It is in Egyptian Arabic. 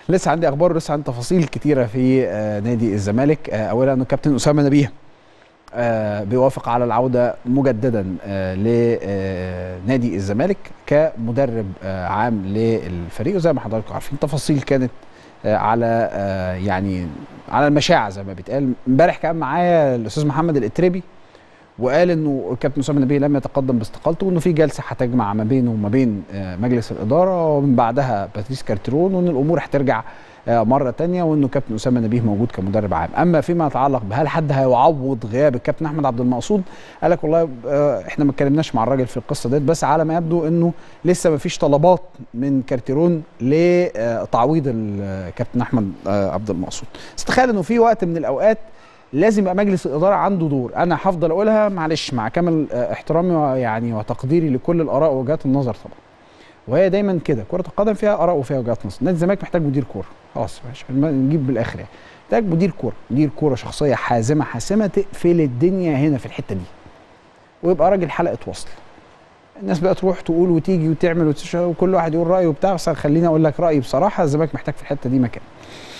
لسه عندي اخبار ولسه عندي تفاصيل كتيره في آه، نادي الزمالك آه، اولا انه كابتن اسامه نبيه آه، بيوافق على العوده مجددا آه، لنادي الزمالك كمدرب آه، عام للفريق وزي ما حضراتكم عارفين تفاصيل كانت آه، على آه، يعني على المشاعر زي ما بيتقال امبارح كان معايا الاستاذ محمد الاتربي وقال انه الكابتن اسامه نبيه لم يتقدم باستقالته وانه في جلسه هتجمع ما بينه وما بين آه، مجلس الاداره ومن بعدها باتريس كارترون وان الامور هترجع آه، مره تانية وانه كابتن اسامه نبيه موجود كمدرب عام اما فيما يتعلق بهل حد هيعوض غياب الكابتن احمد عبد المقصود قال لك والله آه، احنا ما اتكلمناش مع الراجل في القصه ديت بس على ما يبدو انه لسه ما فيش طلبات من كارتيرون لتعويض الكابتن احمد آه، عبد المقصود بس تخيل انه في وقت من الاوقات لازم يبقى مجلس الاداره عنده دور انا هفضل اقولها معلش مع كامل آه، احترامي ويعني وتقديري لكل الاراء ووجهات النظر طبعا وهي دايما كده كره القدم فيها اراء وفيها وجهات نظر نادي الزمالك محتاج مدير كوره خلاص ماشي نجيب بالاخر يعني محتاج مدير كوره مدير كوره شخصيه حازمه حاسمه تقفل الدنيا هنا في الحته دي ويبقى راجل حلقه وصل الناس بقى تروح تقول وتيجي وتعمل وتش- وكل واحد يقول رايه وبتاع بس خليني اقول لك رايي بصراحه الزمالك محتاج في الحته دي مكان